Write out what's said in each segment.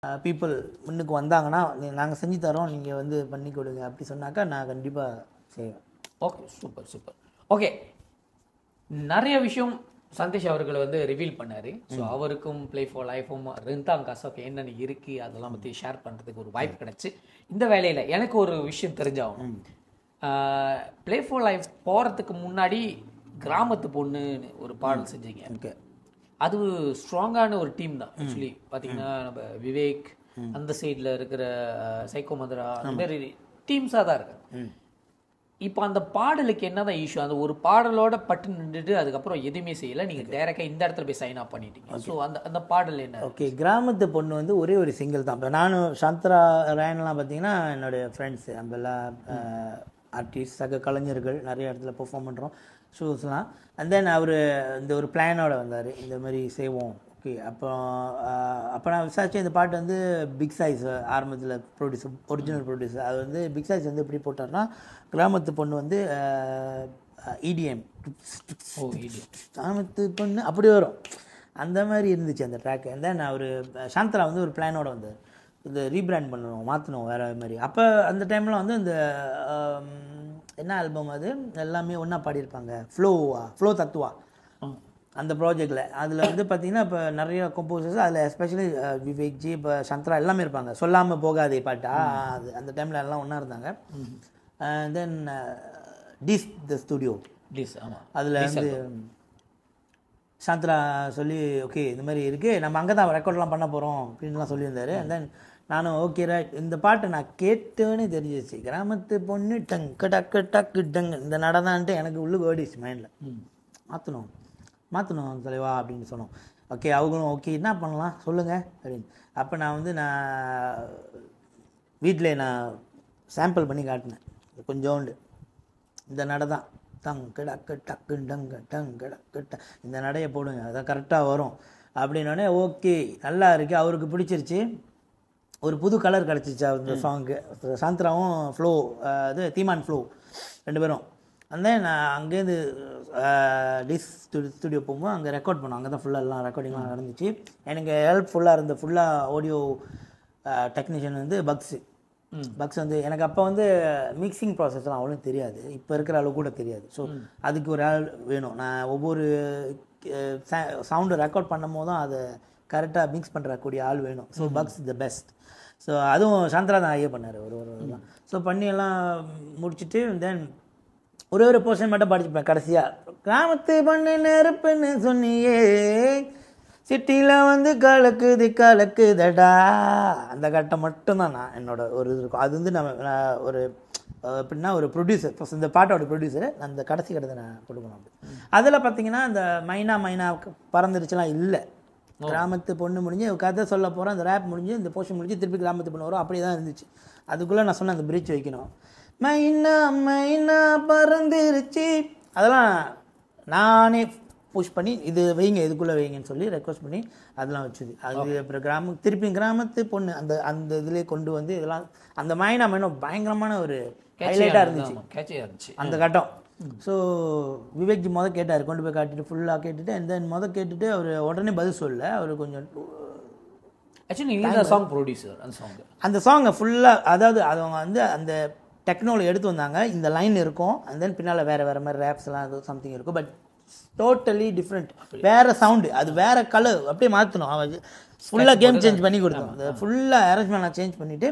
People முன்னுக்கு வந்தாங்கன்னா நாங்கள் செஞ்சு தரோம் நீங்கள் வந்து பண்ணி கொடுங்க அப்படி சொன்னாக்கா நான் கண்டிப்பாக செய்வேன் ஓகே சூப்பர் சூப்பர் ஓகே நிறைய விஷயம் சந்தோஷ் அவர்கள் வந்து ரிவீல் பண்ணாரு ஸோ அவருக்கும் ப்ளே ஃபார் லைஃபும் ரிந்தாங் கசப் என்னென்ன இருக்கு அதெல்லாம் பற்றி ஷேர் பண்ணுறதுக்கு ஒரு வாய்ப்பு கிடைச்சு இந்த வேலையில் எனக்கு ஒரு விஷயம் தெரிஞ்சாகும் ப்ளே ஃபார் லைஃப் போகிறதுக்கு முன்னாடி கிராமத்து பொண்ணுன்னு ஒரு பாடல் செஞ்சீங்க ஓகே அது ஸ்ட்ராங்கான ஒரு டீம் தான் ஆக்சுவலி பார்த்தீங்கன்னா நம்ம விவேக் அந்த சைடில் இருக்கிற சைக்கோ மதுரா அந்த மாதிரி டீம்ஸாக தான் இருக்கு இப்போ அந்த பாடலுக்கு என்னதான் இஷ்யூ அந்த ஒரு பாடலோட பட்டு நின்றுட்டு அதுக்கப்புறம் எதுவுமே செய்யல நீங்க டைரக்டா இந்த இடத்துல போய் சைன் ஆஃப் பண்ணிட்டீங்க ஸோ அந்த அந்த பாடல் என்ன ஓகே கிராமத்து பொண்ணு வந்து ஒரே ஒரு சிங்கிள் தான் இப்போ நானும் சாந்தரா ரேன்லாம் பார்த்தீங்கன்னா என்னுடைய ஃப்ரெண்ட்ஸு நம்மெல்லாம் ஆர்டிஸ்ட் சக கலைஞர்கள் நிறைய இடத்துல பெர்ஃபார்ம் பண்ணுறோம் ஷோஸ்லாம் அண்ட் தென் அவர் இந்த ஒரு பிளானோட வந்தார் இந்த மாதிரி செய்வோம் ஓகே அப்புறம் அப்போ நான் விசாரிச்சேன் இந்த பாட்டு வந்து பிக் சைஸ் ஆரம்பத்தில் ப்ரொடியூசர் ஒரிஜினல் ப்ரொடியூசர் அது வந்து பிக் சைஸ் வந்து எப்படி போட்டார்னா கிராமத்து பொண்ணு வந்து இடிஎம் ஓ இது கிராமத்து பொண்ணு அப்படி வரும் அந்த மாதிரி இருந்துச்சு அந்த ட்ராக் தென் அவர் சாந்தரா வந்து ஒரு பிளானோட வந்தார் இது ரீபிராண்ட் பண்ணணும் மாற்றணும் வேறு மாதிரி அப்போ அந்த டைமில் வந்து இந்த ஆம், என்ன ஆல்பம் அது எல்லாமே ஒன்றா பாடியிருப்பாங்க ஃப்ளோவா ஃப்ளோ தத்துவா அந்த ப்ராஜெக்டில் அதில் வந்து பார்த்தீங்கன்னா இப்போ நிறைய கம்போசர்ஸ் அதில் எஸ்பெஷலி விவேக் ஜி இப்போ சந்திரா எல்லாமே இருப்பாங்க சொல்லாமல் போகாதே பாட்டா அது அந்த டைமில் எல்லாம் ஒன்றா இருந்தாங்க தென் டிஸ் த ஸ்டுடியோ ப்ளீஸ் ஆமா அதில் வந்து சாந்திரா சொல்லி ஓகே இந்த மாதிரி இருக்குது நம்ம அங்கே தான் ரெக்கார்ட்லாம் பண்ண போகிறோம் அப்படின்லாம் சொல்லியிருந்தாரு அண்ட் தென் நானும் ஓகே ரைட் இந்த பாட்டை நான் கேட்டேன்னு தெரிஞ்சிச்சு கிராமத்து பொண்ணு டங்கு டக்கு டக்கு டங்கு இந்த நடந்தான்ட்டு எனக்கு உள்ளுக்கு ஓடிச்சு மைண்டில் மாற்றணும் மாற்றணும் தலைவா அப்படின்னு சொன்னோம் ஓகே அவங்களும் ஓகே என்ன பண்ணலாம் சொல்லுங்கள் அப்படின்னு அப்போ நான் வந்து நான் வீட்டில் நான் சாம்பிள் பண்ணி காட்டினேன் கொஞ்சோண்டு இந்த நடை தான் டங் கிடக்கு டக்கு டங்கு டங் கிடக்கு ட இந்த நடையை போடுங்க அதான் கரெக்டாக வரும் அப்படின்னோடனே ஓகே நல்லா இருக்கு அவருக்கு பிடிச்சிருச்சு ஒரு புது கலர் கிடச்சிச்சு அந்த சாங்க்கு சாந்திராவும் ஃப்ளோ இது தீமான் ஃப்ளோ ரெண்டு பேரும் அந்த நான் அங்கேருந்து டிஸ் ஸ்டுடியோ போகும்போது அங்கே ரெக்கார்ட் பண்ணோம் அங்கே தான் ஃபுல்லாக எல்லாம் ரெக்கார்டிங்லாம் நடந்துச்சு எனக்கு ஹெல்ப்ஃபுல்லாக இருந்த ஃபுல்லாக ஆடியோ டெக்னீஷியன் வந்து பக்ஸு பக்ஸ் வந்து எனக்கு அப்போ வந்து மிக்சிங் ப்ராசஸ்லாம் அவ்வளோ தெரியாது இப்போ இருக்கிற அளவு கூட தெரியாது ஸோ அதுக்கு ஒரு ஆள் வேணும் நான் ஒவ்வொரு சவுண்டு ரெக்கார்ட் பண்ணும் போதும் அதை கரெக்டாக மிக்ஸ் பண்ணுறக்கூடிய ஆள் வேணும் ஸோ பக்ஸ் த பெஸ்ட் ஸோ அதுவும் சாந்திரா தான் ஐயா பண்ணார் ஒரு ஒரு இதெல்லாம் ஸோ பண்ணி எல்லாம் முடிச்சுட்டு தென் ஒரே ஒரு போர்ஷன் மட்டும் படிச்சுப்பேன் கடைசியாக கிராமத்து பண்ணு நெருப்புன்னு சொன்னியே சிட்டியில் வந்து கலக்குது கலக்குதடா அந்த கட்டம் மட்டும்தான் நான் என்னோட ஒரு இது இருக்கும் அது வந்து நம்ம நான் ஒரு அஹ், எப்படின்னா ஒரு ப்ரொடியூசர் ஃபஸ்ட் இந்த பாட்டோட ப்ரொடியூசர் அந்த கடைசி கட்டத்தை நான் கொடுக்கணும் அப்படி அதில் பார்த்தீங்கன்னா இந்த மைனா மைனா பறந்துருச்சுலாம் இல்லை கிராமத்து பொண்ணு முடிஞ்சு கதை சொல்ல போகிறோம் அந்த ரேப் முடிஞ்சு இந்த போர்ஷன் முடிஞ்சு திருப்பி கிராமத்து பொண்ணு வரும் அப்படியே தான் இருந்துச்சு அதுக்குள்ளே நான் சொன்ன அந்த பிரிட்ஜ் வைக்கணும் மைனா மைனா பறந்துருச்சு அதெல்லாம் நானே புஷ் பண்ணி இது வைங்க இதுக்குள்ளே வைங்கன்னு சொல்லி ரெக்வஸ்ட் பண்ணி அதெல்லாம் வச்சுது அது அப்புறம் கிராம திருப்பி கிராமத்து பொண்ணு அந்த அந்த இதுலேயே கொண்டு வந்து இதெல்லாம் அந்த மைனா மைனா பயங்கரமான ஒரு ஹைலைட்டாக இருந்துச்சு கேட்சியாக இருந்துச்சு அந்த கட்டம் ஸோ விவேக்ஜி மொதல் கேட்டார் கொண்டு போய் காட்டிட்டு ஃபுல்லாக கேட்டுட்டு அண்ட் தென் மொதல் கேட்டுட்டு அவர் உடனே பதில் சொல்லல அவர் கொஞ்சம் ஆக்சுவலி நீங்க தான் சாங் ப்ரொடியூசர் அந்த சாங் அந்த சாங்கை ஃபுல்லாக அதாவது அவங்க வந்து அந்த டெக்னாலஜி எடுத்து வந்தாங்க இந்த லைன் இருக்கும் அண்ட் தென் பின்னால் வேறு வேறு மாதிரி ரேப்ஸ்லாம் அது சம்திங் இருக்கும் பட் டோட்டலி டிஃப்ரெண்ட் வேறு சவுண்டு அது வேறு கலர் அப்படியே மாற்றணும் அவன் ஃபுல்லாக கேம் சேஞ்ச் பண்ணி கொடுத்தோம் அந்த ஃபுல்லாக அரேஞ்ச்மெண்ட் நான் சேஞ்ச் பண்ணிவிட்டு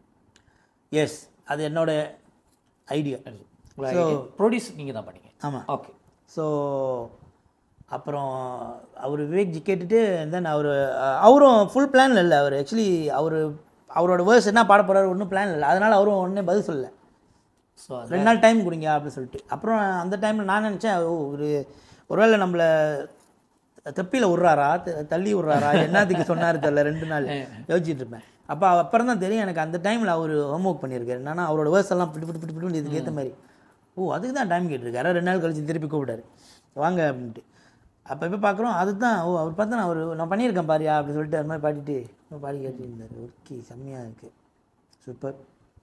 எஸ் அது என்னோட ஐடியா ஸோ ப்ரொடியூஸ் நீங்க தான் பண்ணீங்க ஆமாம் ஓகே ஸோ அப்புறம் அவர் விவேக்ஜி கேட்டுட்டு தென் அவர் அவரும் ஃபுல் பிளான் இல்லை அவர் ஆக்சுவலி அவர் அவரோட வேர்ஸ் என்ன பாட போகிறாரு ஒன்றும் பிளான் இல்லை அதனால் அவரும் ஒன்றே பதில் சொல்லல ஸோ ரெண்டு நாள் டைம் கொடுங்க அப்படின்னு சொல்லிட்டு அப்புறம் அந்த டைமில் நான் நினச்சேன் ஓ ஒரு ஒருவேளை நம்மளை தெப்பியில் விட்றாரா த- தள்ளி விட்றாரா என்னத்துக்கு சொன்னார் தெரியல ரெண்டு நாள் யோசிச்சுட்டு இருப்பேன் அப்போ அப்புறம் தான் தெரியும் எனக்கு அந்த டைமில் அவர் ஹோம் ஒர்க் பண்ணியிருக்காரு என்னன்னா அவரோட வேர்ஸ் எல்லாம் பிட்டு பிட்டு பிட்டு பிட்டு இதுக்கு ஏற்ற மாதிரி ஓ அதுக்கு தான் டைம் கேட்டிருக்காரு ரெண்டு நாள் கழிச்சு திருப்பி கூப்பிட்டாரு வாங்க அப்படின்ட்டு அப்போ இப்போ பார்க்குறோம் அதுதான் ஓ அவர் பார்த்தா நான் ஒரு நான் பண்ணியிருக்கேன் பாரியா அப்படின்னு சொல்லிட்டு அது மாதிரி பாடிட்டு இன்னும் பாடி கேட்டுருந்தார் ஓகே செம்மையாக இருக்குது சூப்பர்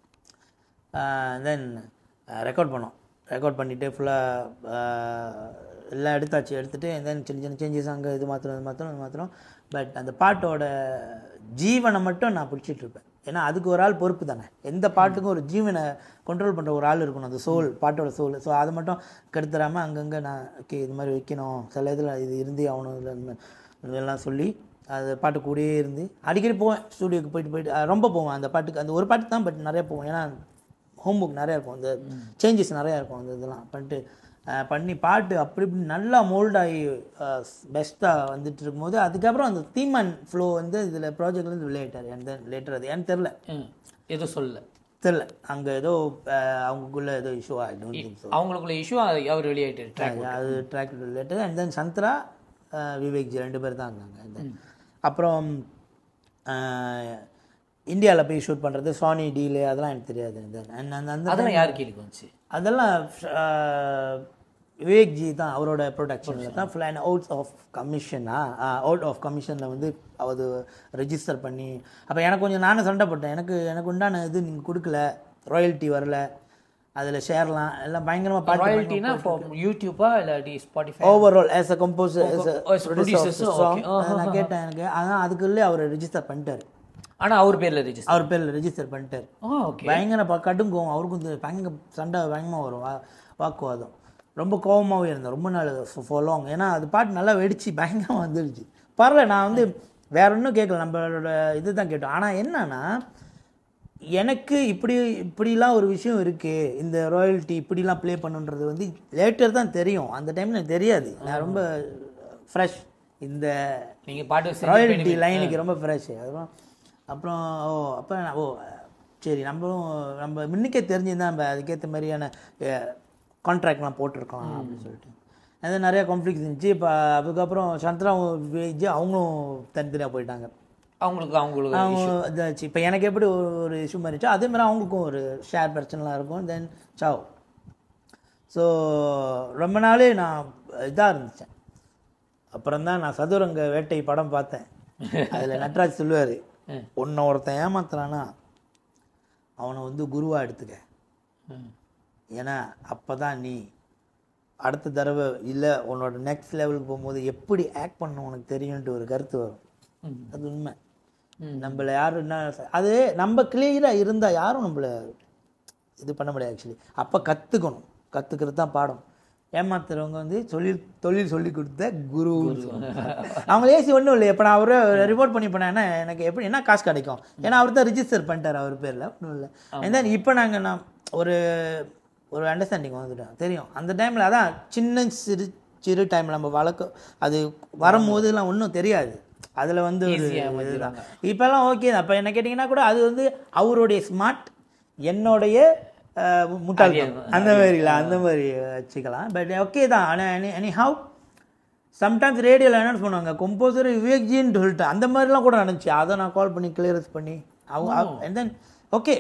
தென் ரெக்கார்ட் பண்ணோம் ரெக்கார்ட் பண்ணிவிட்டு ஃபுல்லாக எல்லாம் எடுத்தாச்சு எடுத்துகிட்டு தென் சின்ன சின்ன சேஞ்சஸ் அங்கே இது மாத்திரம் இது மாத்திரம் இது மாத்திரம் பட் அந்த பாட்டோட ஜீவனை மட்டும் நான் பிடிச்சிட்டு இருப்பேன் ஏன்னா அதுக்கு ஒரு ஆள் பொறுப்பு தானே எந்த பாட்டுக்கும் ஒரு ஜீவனை கண்ட்ரோல் பண்ணுற ஒரு ஆள் இருக்கணும் அந்த சோல் பாட்டோட சோல் ஸோ அதை மட்டும் கெடுத்துடாமல் அங்கங்கே நான் ஓகே இது மாதிரி வைக்கணும் சில இதில் இது இருந்தே ஆகணும் இதில் இதெல்லாம் சொல்லி அது பாட்டு கூடயே இருந்து அடிக்கடி போவேன் ஸ்டூடியோக்கு போயிட்டு போயிட்டு அஹ் ரொம்ப போவேன் அந்த பாட்டுக்கு அந்த ஒரு பாட்டு தான் பட் நிறைய போவேன் ஏன்னா ஹோம்ஒர்க் நிறையா இருக்கும் அந்த சேஞ்சஸ் நிறையா இருக்கும் அந்த இதெல்லாம் பண்ணிட்டு அஹ் பண்ணி பாட்டு அப்படி இப்படி நல்லா மோல்ட் ஆகி பெஸ்ட்டாக வந்துட்டு இருக்கும்போது அதுக்கப்புறம் அந்த தீம் அண்ட் ஃப்ளோ வந்து இதில் ப்ராஜெக்ட்லேருந்து விளையாட்டார் என் லேட்டர் அது ஏன்னு தெரில ம். எதுவும் சொல்லல தெரில அங்கே ஏதோ அஹ் அவங்களுக்குள்ள ஏதோ issue I don't think so அவங்களுக்குள்ள இஷ்யூ அவர் வெளியாயிட்டு ட்ராக் அது track related and then Chandra uh Vivek ji ரெண்டு பேர் தான் இருந்தாங்க And then அப்புறம் இந்தியாவில் போய் ஷூட் பண்ணுறது சானி டீலு அதெல்லாம் எனக்கு தெரியாது And then and அந்த அந்த அதெல்லாம் யார் கீழே வந்துச்சு அதெல்லாம் அஹ், விவேக் ஜி தான் அவரோட ப்ரொடக்ஷனில் தான் ஃபுல் அண்ட் அவுட் ஆஃப் கமிஷனா அவுட் ஆஃப் கமிஷனில் வந்து அது ரெஜிஸ்டர் பண்ணி அப்போ எனக்கு கொஞ்சம் நானும் சண்டை போட்டேன் எனக்கு எனக்கு உண்டான இது நீங்கள் கொடுக்கல ராயல்ட்டி வரல அதில் ஷேர்லாம் எல்லாம் பயங்கரமாக பாட்டு ராயல்ட்டினா யூடியூப்பா இல்லாட்டி Spotify overall as a composer as as a a producer, producer song நான் கேட்டேன் எனக்கு அதான் அதுக்குள்ளே அவர் ரெஜிஸ்டர் பண்ணிட்டார் ஆனா அவர் பேர்ல ரெஜிஸ்டர் அவர் பேரில் ரெஜிஸ்டர் பண்ணிட்டார் ஓ ஓகே பயங்கர ப- கடும் கோவம் அவருக்கும் இந்த பயங்கர சண்டை பயங்கரமாக வரும் வா வாக்குவாதம் ரொம்ப கோவமாகவே இருந்தேன் ரொம்ப நாள் ஃபாலோங் ஏன்னா அது பாட்டு நல்லா வெடிச்சு பயங்கரமாக வந்துடுச்சு பரவாயில்ல நான் வந்து வேற ஒன்றும் கேட்கல நம்மளோட இது தான் கேட்டோம் ஆனால் என்னன்னா எனக்கு இப்படி இப்படிலாம் ஒரு விஷயம் இருக்குது இந்த ராயல்ட்டி இப்படிலாம் ப்ளே பண்ணுன்றது வந்து லேட்டர் தான் தெரியும் அந்த டைமில் எனக்கு தெரியாது நான் ரொம்ப ஃப்ரெஷ் இந்த நீங்க பாட்டு செஞ்சு ராயல்ட்டி லைனுக்கு ரொம்ப ஃப்ரெஷ் அதுவும் அப்புறம் ஓ அப்போ நான் ஓ சரி நம்மளும் நம்ம முன்னுக்கே தெரிஞ்சிருந்தா நம்ம அதுக்கேற்ற மாதிரியான கான்ட்ராக்ட்லாம் போட்டிருக்கோம் அப்படின்னு சொல்லிட்டு அது நிறைய கான்ஃப்ளிக்ஸ் இருந்துச்சு இப்போ அதுக்கப்புறம் சந்திராவும் விஜய் அவங்களும் தனித்தனியாக போயிட்டாங்க அவங்களுக்கு அவங்களுக்கு அவங்க இதாச்சு இப்போ எனக்கு எப்படி ஒரு ஒரு இஷ்யூ மாதிரி இருந்துச்சோ அதே மாதிரி அவங்களுக்கும் ஒரு ஷேர் பிரச்சனைலாம் இருக்கும் தென் சாவ் ஸோ ரொம்ப நாளே நான் இதாக இருந்துச்சேன் அப்புறம் தான் நான் சதுரங்க வேட்டை படம் பார்த்தேன் அதில் நட்ராஜ் சொல்லுவார் உன்னை ஒருத்தன் ஏமாத்துறானா அவனை வந்து குருவாக எடுத்துக்க ம். ஏன்னா அப்போ தான் நீ அடுத்த தடவை இல்லை உன்னோட நெக்ஸ்ட் லெவலுக்கு போகும்போது எப்படி ஆக்ட் பண்ணணும் உனக்கு தெரியும்ன்ட்டு ஒரு கருத்து வரும் ம். அது உண்மை நம்மள யாரும் என்ன அது நம்ம கிளியராக இருந்தால் யாரும் நம்மள இது பண்ண முடியாது ஆக்சுவலி அப்போ கற்றுக்கணும் கற்றுக்கிறது தான் பாடம் ஏமாத்துறவங்க வந்து தொழில் தொழில் சொல்லி கொடுத்த குரு அவங்க ஏசி ஒன்றும் இல்லை இப்போ நான் அவரை ரிப்போர்ட் பண்ணி போனேன்னா எனக்கு எப்படி என்ன காசு கிடைக்கும் ஏன்னா அவர் தான் ரிஜிஸ்டர் பண்ணிட்டார் அவர் பேரில் ஒன்றும் இல்லை and then இப்போ நாங்கள் நான் ஒரு ஒரு அண்டர்ஸ்டாண்டிங் வந்துட்டோம் தெரியும் அந்த டைமில் அதான் சின்ன சிறு சிறு டைமில் நம்ம வளர்க்க அது வரும்போதெல்லாம் ஒன்றும் தெரியாது அதில் வந்து ஒரு இதுதான் இப்போல்லாம் ஓகே தான் அப்போ என்ன கேட்டிங்கன்னா கூட அது வந்து அவருடைய ஸ்மார்ட் என்னுடைய அஹ், முட்டாள்தனம் அந்த மாதிரில அந்த மாதிரி வச்சுக்கலாம் பட் ஓகே தான் ஆனால் எனி ஹவ் சம்டைம்ஸ் ரேடியோவில் அனௌன்ஸ் பண்ணுவாங்க கம்போசர் விவேக்ஜின்னு சொல்லிட்டு அந்த மாதிரிலாம் கூட நடந்துச்சு அதை நான் கால் பண்ணி கிளியரன்ஸ் பண்ணி அவங்க அண்ட் தென் ஓகே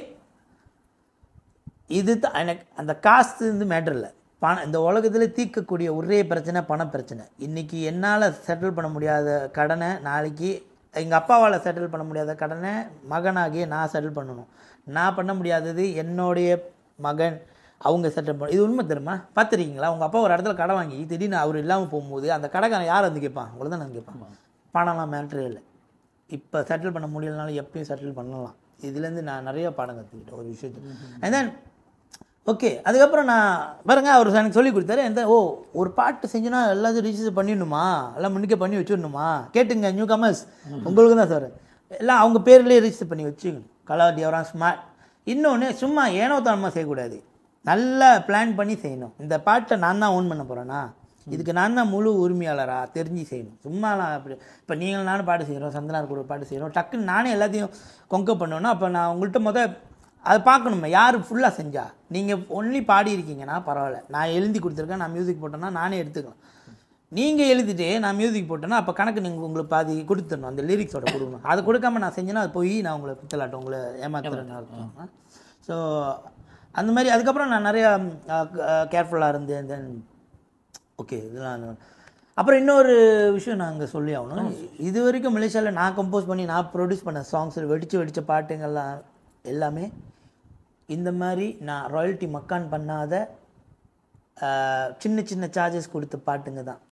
இது தான் எனக்கு அந்த காசு வந்து மேட்டர் இல்லை பணம் இந்த உலகத்தில் தீர்க்கக்கூடிய ஒரே பிரச்சனை பண பிரச்சனை இன்னைக்கு என்னால் செட்டில் பண்ண முடியாத கடனை நாளைக்கு எங்கள் அப்பாவால் செட்டில் பண்ண முடியாத கடனை மகனாகிய நான் செட்டில் பண்ணணும் நான் பண்ண முடியாதது என்னுடைய மகன் அவங்க செட்டில் பண்ண இது உண்மை தெரியுமா பார்த்துருக்கீங்களா உங்கள் அப்பா ஒரு இடத்துல கடை வாங்கி திடீர்னு அவர் இல்லாமல் போகும்போது அந்த கடைக்காரன் யார் வந்து கேட்பான் உங்களை தான் வந்து கேட்பான் பணம்லாம் மேட்ரே இல்லை இப்போ செட்டில் பண்ண முடியலனாலும் எப்பயும் செட்டில் பண்ணலாம் இதுலேருந்து நான் நிறைய பாடம் கற்றுக்கிட்டேன் ஒரு விஷயத்து அண்ட் தென் ஓகே அதுக்கப்புறம் நான் பாருங்க அவர் எனக்கு சொல்லி கொடுத்தாரு எந்த ஓ ஒரு பாட்டு செஞ்சுனா எல்லாத்தையும் ரிஜிஸ்டர் பண்ணிடணுமா எல்லாம் முன்னுக்கே பண்ணி வச்சிடணுமா கேட்டுங்க நியூ கமர்ஸ் உங்களுக்கு தான் சார் எல்லாம் அவங்க பேர்லேயே ரிஜிஸ்டர் பண்ணி வச்சுக்கணும் கலர் டியவரான் ஸ்மார்ட் இன்னொன்று சும்மா ஏனோ தானமாக செய்யக்கூடாது நல்லா பிளான் பண்ணி செய்யணும் இந்த பாட்டை நான் தான் ஓன் பண்ண போகிறேன்னா இதுக்கு நான் தான் முழு உரிமையாளரா தெரிஞ்சு செய்யணும் சும்மாலாம் அப்படி இப்போ நீங்கள் நானும் பாட்டு செய்கிறோம் சந்தனார் கூட பாட்டு செய்கிறோம் டக்குன்னு நானே எல்லாத்தையும் கொங்க பண்ணோன்னா அப்போ நான் உங்கள்கிட்ட முத அதை பார்க்கணுமே யார் ஃபுல்லாக செஞ்சா நீங்கள் ஒன்லி பாடி இருக்கீங்கன்னா பரவாயில்ல நான் எழுதி கொடுத்துருக்கேன் நான் மியூசிக் போட்டேன்னா நானே எடுத்துக்கலாம் நீங்கள் எழுதிட்டு நான் மியூசிக் போட்டேன்னா அப்போ கணக்கு நீங்கள் உங்களுக்கு பாதி கொடுத்துடணும் அந்த லிரிக்ஸோட கொடுக்கணும் அதை கொடுக்காம நான் செஞ்சேன்னா அது போய் நான் உங்களை பித்தலாட்டம் உங்களை ஏமாத்துறேன்னு அர்த்தம் ஸோ அந்த மாதிரி அதுக்கப்புறம் நான் நிறையா கேர்ஃபுல்லாக இருந்தேன் தென் ஓகே இதெல்லாம் அந்த- அப்புறம் இன்னொரு விஷயம் நான் அங்கே சொல்லி ஆகணும் இது வரைக்கும் மலேசியாவில் நான் கம்போஸ் பண்ணி நான் ப்ரொடியூஸ் பண்ண சாங்ஸ் வெடிச்சு வெடிச்ச பாட்டுங்கள்லாம் எல்லாமே இந்த மாதிரி நான் ராயல்ட்டி மக்கான் பண்ணாத ஆஹ், சின்ன சின்ன சார்ஜஸ் கொடுத்த பாட்டுங்க தான்